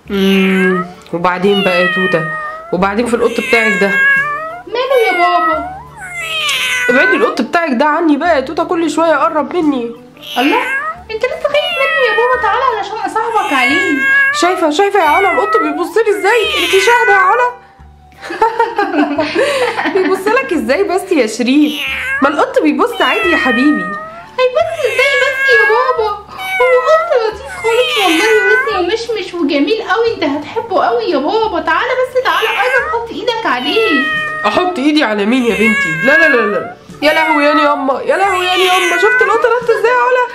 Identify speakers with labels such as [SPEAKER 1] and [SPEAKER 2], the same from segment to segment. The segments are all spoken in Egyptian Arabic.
[SPEAKER 1] امم وبعدين بقى يا توته وبعدين في القط بتاعك ده
[SPEAKER 2] ماله يا بابا
[SPEAKER 1] ابعدي القط بتاعك ده عني بقى يا توته كل شويه يقرب مني
[SPEAKER 2] الله انت لسه خايف مني يا بابا تعالى علشان اصاحبك عليه
[SPEAKER 1] شايفه شايفه يا علا القط بيبص لي ازاي انت شاهده يا علا بيبص لك ازاي بس يا شريف ما القط بيبص عادي يا حبيبي
[SPEAKER 2] هيبص ازاي بس يا بابا هو قط لطيف خالص والله واسمه مشمش وجميل قوي انت هتحبه قوي يا بابا تعالى بس تعالى عايزه تحط ايدك عليه
[SPEAKER 1] احط ايدي على مين يا بنتي لا لا لا لا يا لهوي يا ياما يا لهوي يا ياما شفت القط نط ازاي يا علا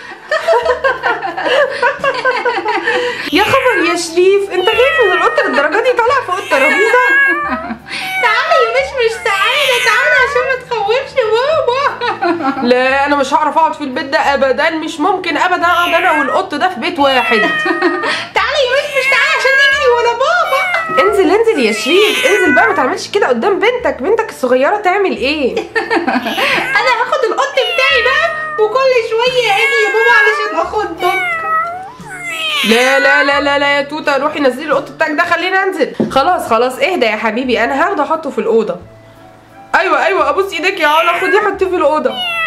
[SPEAKER 1] يا خبر يا شريف انت خايف من القط للدرجه دي طالع فوق الترابيزه
[SPEAKER 2] تعالى يا مشمش تعالى تعالى عشان ما تخوفش بابا
[SPEAKER 1] لا انا مش هعرف اقعد في البيت ده ابدا مش ممكن ابدا اقعد انا والقط ده في بيت واحد
[SPEAKER 2] تعالى يا مشمش تعالى عشان نجري ورا بابا
[SPEAKER 1] انزل انزل يا شريف انزل بقى ما تعملش كده قدام بنتك بنتك الصغيره تعمل ايه
[SPEAKER 2] انا هاخد القط بتاعي بقى وكل شويه اجي يا بابا علشان اخدك
[SPEAKER 1] لا لا لا لا لا يا توته روحي نزلي القط بتاعك ده خلينا انزل خلاص خلاص اهدى يا حبيبي انا هاخده احطه في الاوضه ايوه ايوه ابوس ايدك يا علا خديه حطيه في الاوضه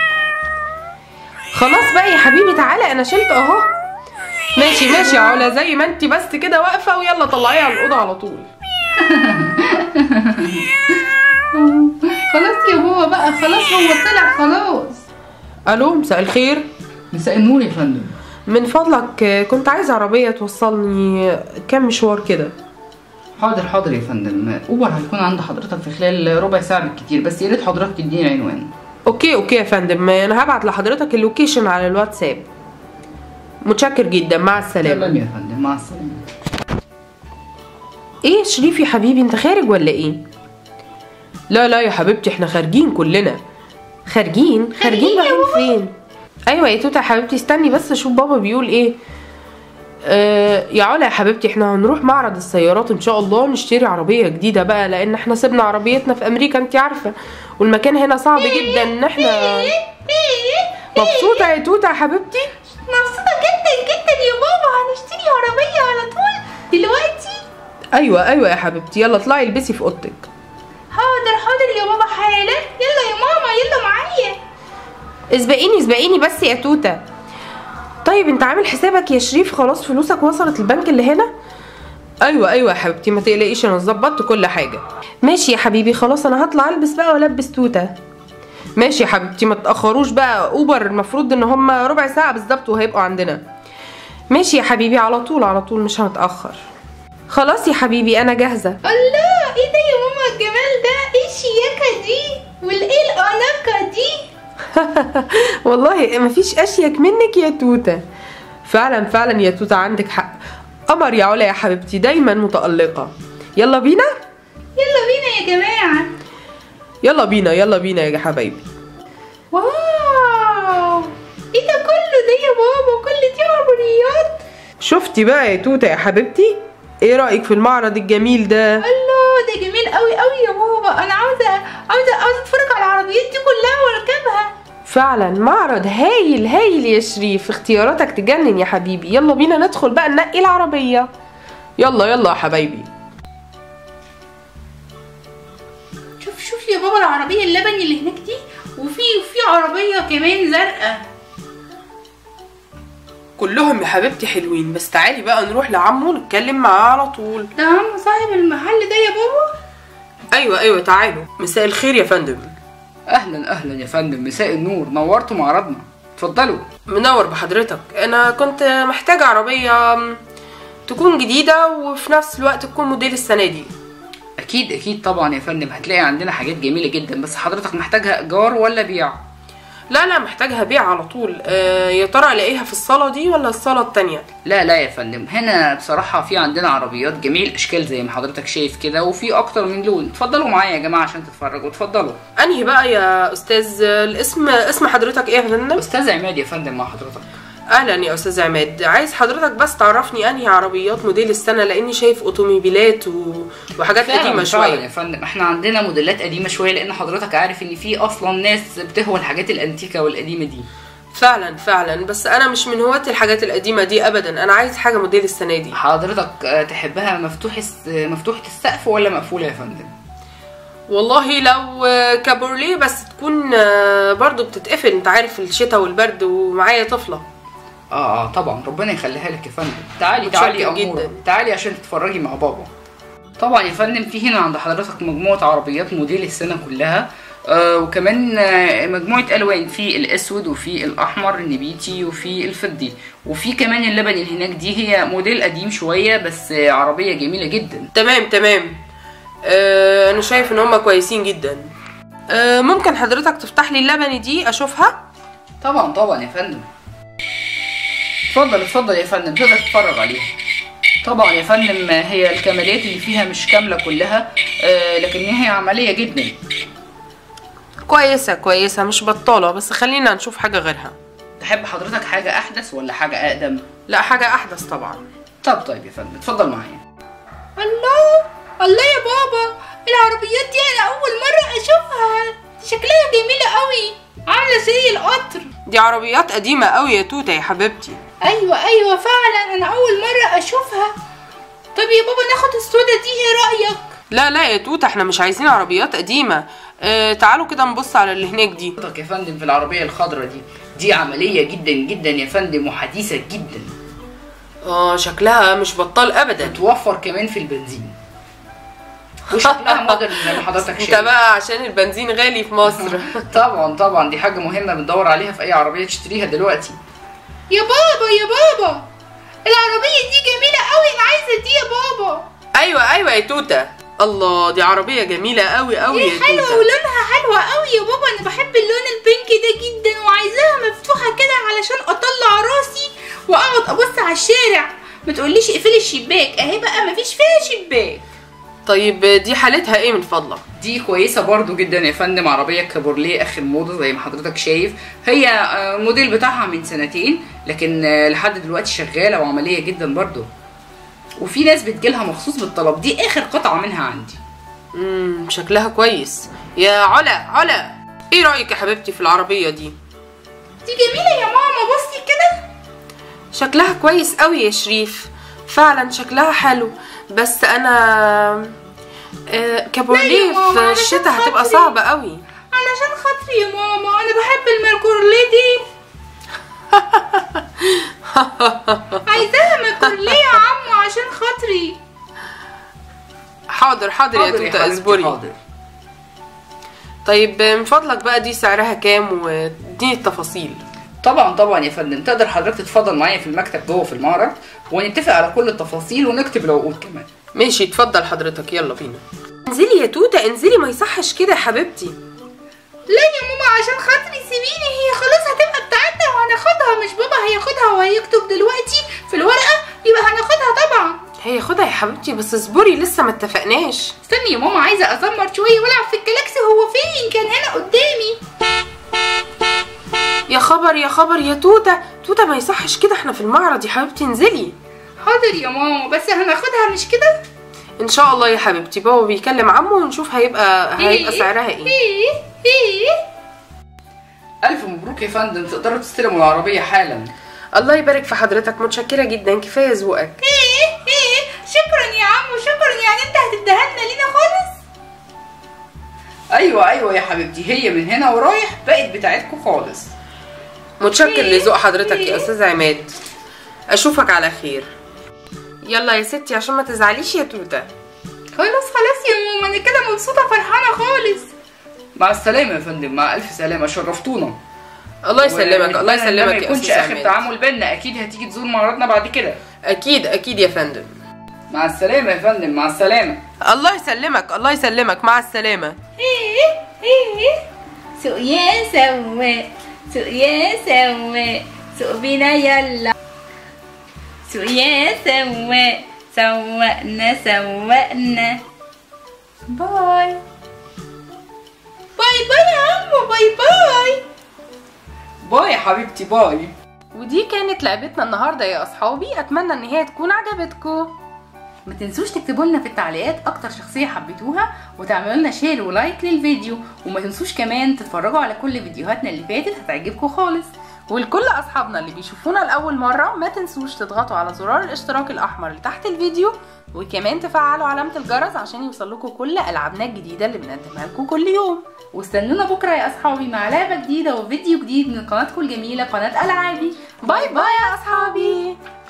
[SPEAKER 1] خلاص بقى يا حبيبي تعالى انا شلت اهو ماشي ماشي يا علا زي ما انت بس كده واقفه ويلا طلعيه على الاوضه على طول
[SPEAKER 2] خلاص يا بابا بقى خلاص هو طلع خلاص
[SPEAKER 1] الو مساء الخير
[SPEAKER 3] مساء النور يا فندم
[SPEAKER 1] من فضلك آه، كنت عايزه عربيه توصلني كام مشوار كده
[SPEAKER 3] حاضر حاضر يا فندم اوبر هيكون عند حضرتك في خلال ربع ساعه بالكتير بس يا ريت حضرتك تديني العنوان
[SPEAKER 1] اوكي اوكي يا فندم انا هبعت لحضرتك اللوكيشن على الواتساب متشكر جدا مع السلامه
[SPEAKER 3] تمام يا فندم مع السلامه
[SPEAKER 1] ايه يا شريف يا حبيبي انت خارج ولا ايه لا لا يا حبيبتي احنا خارجين كلنا خارجين خارجين رايحين فين ايوه يا توته يا حبيبتي استني بس اشوف بابا بيقول ايه آه يا علا يا حبيبتي احنا هنروح معرض السيارات ان شاء الله نشتري عربيه جديده بقى لان احنا سيبنا عربيتنا في امريكا انت عارفه والمكان هنا صعب جدا ان احنا مبسوطه يا توته يا حبيبتي
[SPEAKER 2] مبسوطة جدا جدا يا بابا هنشتري عربية على طول دلوقتي
[SPEAKER 1] ايوه ايوه يا حبيبتي يلا اطلعي البسي في اوضتك
[SPEAKER 2] حاضر حاضر يا بابا حالا يلا يا ماما يلا معايا
[SPEAKER 1] اسبقيني اسبقيني بس يا توته طيب انت عامل حسابك يا شريف خلاص فلوسك وصلت البنك اللي هنا ايوه ايوه يا حبيبتي ما تقلقيش انا ظبطت كل حاجه ماشي يا حبيبي خلاص انا هطلع البس بقى والبس توته ماشي يا حبيبتي ما تاخروش بقى اوبر المفروض ان هم ربع ساعه بالظبط وهيبقوا عندنا ماشي يا حبيبي على طول على طول مش هنتاخر خلاص يا حبيبي انا جاهزه
[SPEAKER 2] الله ايه ده يا ماما الجمال ده ايه الشياكة دي والايه الاناقة دي
[SPEAKER 1] والله مفيش اشيك منك يا توته فعلا فعلا يا توته عندك حق قمر يا علا يا حبيبتي دايما متألقة يلا بينا
[SPEAKER 2] يلا بينا يا جماعة
[SPEAKER 1] يلا بينا يلا بينا يا حبايبي
[SPEAKER 2] واو ايه ده كله ده يا بابا كل دي عربيات
[SPEAKER 1] شفتي بقى يا توته يا حبيبتي ايه رأيك في المعرض الجميل ده
[SPEAKER 2] الله ده جميل قوي قوي يا بابا انا عاوزة عاوزة عاوزة اتفرج على العربيات دي كلها واركبها
[SPEAKER 1] فعلا معرض هايل هايل يا شريف اختياراتك تجنن يا حبيبي يلا بينا ندخل بقى ننقي العربية يلا يلا يا حبايبي
[SPEAKER 2] شوف شوف يا بابا العربية اللبني اللي هناك دي وفي وفي عربية كمان زرقاء
[SPEAKER 1] كلهم يا حبيبتي حلوين بس تعالي بقى نروح لعمو نتكلم معاه على طول
[SPEAKER 2] ده عم صاحب المحل ده يا بابا
[SPEAKER 1] ايوه ايوه تعالوا مساء الخير يا فندم
[SPEAKER 3] اهلا اهلا يا فندم مساء النور نورتوا معرضنا اتفضلوا
[SPEAKER 1] منور بحضرتك انا كنت محتاجة عربية م، تكون جديدة وفي نفس الوقت تكون موديل السنة دي
[SPEAKER 3] اكيد اكيد طبعا يا فندم هتلاقي عندنا حاجات جميله جدا بس حضرتك محتاجها ايجار ولا بيع
[SPEAKER 1] لا لا محتاجها بيع على طول آه يا ترى الاقيها في الصالة دي ولا الصالة التانية
[SPEAKER 3] لا لا يا فندم هنا بصراحة في عندنا عربيات جميع الأشكال زي ما حضرتك شايف كده وفي أكتر من لون اتفضلوا معايا يا جماعة عشان تتفرجوا اتفضلوا
[SPEAKER 1] انهي بقى يا استاذ الاسم اسم حضرتك ايه يا فندم
[SPEAKER 3] أستاذ عماد يا فندم مع حضرتك
[SPEAKER 1] اهلا يا استاذ عماد عايز حضرتك بس تعرفني انهي عربيات موديل السنة لاني شايف اوتوموبيلات و... وحاجات قديمة
[SPEAKER 3] فعلا
[SPEAKER 1] شوية
[SPEAKER 3] يا فندم احنا عندنا موديلات قديمة شوية لأن حضرتك عارف إن في أصلا ناس بتهوى الحاجات الأنتيكة والقديمة دي
[SPEAKER 1] فعلا فعلا بس انا مش من هواة الحاجات القديمه دي ابدا انا عايز حاجه موديل السنه دي
[SPEAKER 3] حضرتك آه، تحبها مفتوح الس- مفتوحه السقف ولا مقفوله يا فندم
[SPEAKER 1] والله لو آه، كابورليه بس تكون آه، برضو بتتقفل انت عارف الشتاء والبرد ومعايا طفله
[SPEAKER 3] اه اه طبعا ربنا يخليها لك يا فندم تعالي
[SPEAKER 1] متشكر
[SPEAKER 3] تعالي يا اموره
[SPEAKER 1] جداً.
[SPEAKER 3] تعالي عشان تتفرجي مع بابا طبعا يا فندم في هنا عند حضرتك مجموعه عربيات موديل السنه كلها آه وكمان آه مجموعه الوان في الاسود وفي الاحمر النبيتي وفي الفضي وفي كمان اللبن اللي هناك دي هي موديل قديم شويه بس آه عربيه جميله جدا
[SPEAKER 1] تمام تمام آه، انا شايف ان هما كويسين جدا آه، ممكن حضرتك تفتح لي اللبني دي اشوفها
[SPEAKER 3] طبعا طبعا يا فندم اتفضل اتفضل يا فندم تقدر تتفرج عليها طبعا يا فندم هي الكماليات اللي فيها مش كاملة كلها آه لكن هي عملية جدا
[SPEAKER 1] كويسه كويسه مش بطاله بس خلينا نشوف حاجه غيرها
[SPEAKER 3] تحب حضرتك حاجة أحدث ولا حاجة أقدم؟
[SPEAKER 1] لا حاجه احدث طبعا
[SPEAKER 3] طب طيب يا فندم اتفضل معايا
[SPEAKER 2] الله الله يا بابا العربيات دي انا اول مره اشوفها شكلها جميله قوي عامله زي القطر
[SPEAKER 1] دي عربيات قديمه قوي يا توته يا حبيبتي
[SPEAKER 2] ايوه ايوه فعلا انا اول مره اشوفها طب يا بابا ناخد السودا دي ايه رايك
[SPEAKER 1] لا لا يا توته احنا مش عايزين عربيات قديمه اه تعالوا كده نبص على اللي هناك دي
[SPEAKER 3] حضرتك يا فندم في العربية الخضراء دي دي عملية جدا جدا يا فندم وحديثة جدا
[SPEAKER 1] اه شكلها مش بطال ابدا
[SPEAKER 3] توفر كمان في البنزين وشكلها مودرن زي ما حضرتك
[SPEAKER 1] انت
[SPEAKER 3] شايف
[SPEAKER 1] بقى عشان البنزين غالي في مصر
[SPEAKER 3] طبعا طبعا دي حاجة مهمة بندور عليها في أي عربية تشتريها دلوقتي
[SPEAKER 2] يا بابا يا بابا العربيه دي جميله قوي انا عايزه دي يا بابا
[SPEAKER 1] ايوه ايوه يا توته الله دي عربيه جميله قوي قوي يا
[SPEAKER 2] ايه حلوه
[SPEAKER 1] توته
[SPEAKER 2] ولونها حلوه قوي يا بابا انا بحب اللون البينك ده جدا وعايزاها مفتوحه كده علشان اطلع راسي واقعد ابص على الشارع ما تقوليش اقفلي الشباك اهي بقى مفيش فيها شباك
[SPEAKER 1] طيب دي حالتها ايه من فضلك
[SPEAKER 3] دي كويسة برضو جدا يا فندم عربية كابورليه آخر موضة زي ما حضرتك شايف هي آه، الموديل بتاعها من سنتين لكن آه، لحد دلوقتي شغالة وعملية جدا برضو وفي ناس بتجيلها مخصوص بالطلب دي آخر قطعة منها عندي
[SPEAKER 1] امم شكلها كويس يا علا علا ايه رايك يا حبيبتي في العربيه دي
[SPEAKER 2] دي جميله يا ماما بصي كده
[SPEAKER 1] شكلها كويس قوي يا شريف فعلا شكلها حلو بس انا آه كابورليه
[SPEAKER 2] لا يا ماما،
[SPEAKER 1] في
[SPEAKER 2] علشان
[SPEAKER 1] الشتاء هتبقى
[SPEAKER 2] خاطري.
[SPEAKER 1] صعبه قوي
[SPEAKER 2] علشان خاطري يا ماما انا بحب الميركورليه دي عايزاها ميركورليه يا عمو عشان خاطري
[SPEAKER 1] حاضر حاضر يا
[SPEAKER 3] حاضر
[SPEAKER 1] توته
[SPEAKER 3] حبيبتي،
[SPEAKER 1] اصبري
[SPEAKER 3] حاضر.
[SPEAKER 1] طيب من فضلك بقى دي سعرها كام واديني التفاصيل
[SPEAKER 3] طبعا طبعا يا فندم تقدر حضرتك تتفضل معايا في المكتب جوه في المعرض ونتفق على كل التفاصيل ونكتب العقود كمان
[SPEAKER 1] ماشي اتفضل حضرتك يلا بينا انزلي يا توته انزلي ما يصحش كده يا حبيبتي
[SPEAKER 2] لا يا ماما عشان خاطري سيبيني هي خلاص هتبقى بتاعتنا وهناخدها مش بابا هياخدها وهيكتب دلوقتي في الورقة يبقى هناخدها طبعا
[SPEAKER 1] هي خدها يا حبيبتي بس اصبري لسه ما اتفقناش
[SPEAKER 2] استني يا ماما عايزة ازمر شوية والعب في الجلاكسي هو فين كان هنا قدامي
[SPEAKER 1] يا خبر يا خبر يا توته توته ما يصحش كده احنا في المعرض يا حبيبتي انزلي
[SPEAKER 2] حاضر يا ماما بس هناخدها مش كده
[SPEAKER 1] ان شاء الله يا حبيبتي بابا بيكلم عمه ونشوف هيبقى هيبقى سعرها ايه
[SPEAKER 2] ايه ايه
[SPEAKER 3] ألف مبروك يا فندم تقدروا تستلموا العربية حالا
[SPEAKER 1] الله يبارك في حضرتك متشكره جدا كفايه ذوقك
[SPEAKER 2] ايه ايه شكرا يا عمو شكرا يعني انت هتديها لنا لينا خالص
[SPEAKER 3] أيوة أيوة يا حبيبتي هي من هنا ورايح بقت بتاعتكم خالص
[SPEAKER 1] متشكر
[SPEAKER 2] إيه؟
[SPEAKER 1] لذوق حضرتك يا
[SPEAKER 2] إيه؟
[SPEAKER 1] استاذ عماد اشوفك على خير يلا يا ستي عشان ما تزعليش يا توته
[SPEAKER 2] خلاص خلاص يا ماما انا كده مبسوطة فرحانة خالص
[SPEAKER 3] مع السلامة يا فندم مع ألف سلامة شرفتونا
[SPEAKER 1] الله يسلمك الله
[SPEAKER 3] ونتمنى إن ده
[SPEAKER 1] يسلمك
[SPEAKER 3] ما
[SPEAKER 1] يا
[SPEAKER 3] يكونش
[SPEAKER 1] استاذ
[SPEAKER 3] آخر
[SPEAKER 1] عماد
[SPEAKER 3] تعامل بينا أكيد هتيجي تزور معرضنا بعد كده
[SPEAKER 1] اكيد اكيد يا فندم
[SPEAKER 3] مع السلامة يا فندم مع السلامة
[SPEAKER 1] الله يسلمك الله يسلمك مع السلامه
[SPEAKER 2] ايه ايه سوق يا سواق سوق يا سواق سوق بينا يلا سوق يا سواق سوقنا سوقنا باي باي باي يا عمو باي باي
[SPEAKER 3] باي يا حبيبتي باي
[SPEAKER 1] ودي كانت لعبتنا النهارده يا اصحابي اتمنى ان هي تكون عجبتكم
[SPEAKER 3] ما تنسوش تكتبوا لنا في التعليقات اكتر شخصيه حبيتوها وتعملوا لنا شير ولايك للفيديو وما تنسوش كمان تتفرجوا على كل فيديوهاتنا اللي فاتت هتعجبكم خالص
[SPEAKER 1] ولكل اصحابنا اللي بيشوفونا لاول مره ما تنسوش تضغطوا على زرار الاشتراك الاحمر اللي تحت الفيديو وكمان تفعلوا علامه الجرس عشان يوصلكوا كل العابنا الجديده اللي بنقدمها لكم كل يوم
[SPEAKER 2] واستنونا بكره يا اصحابي مع لعبه جديده وفيديو جديد من قناتكم الجميله قناه العابي
[SPEAKER 1] باي باي يا اصحابي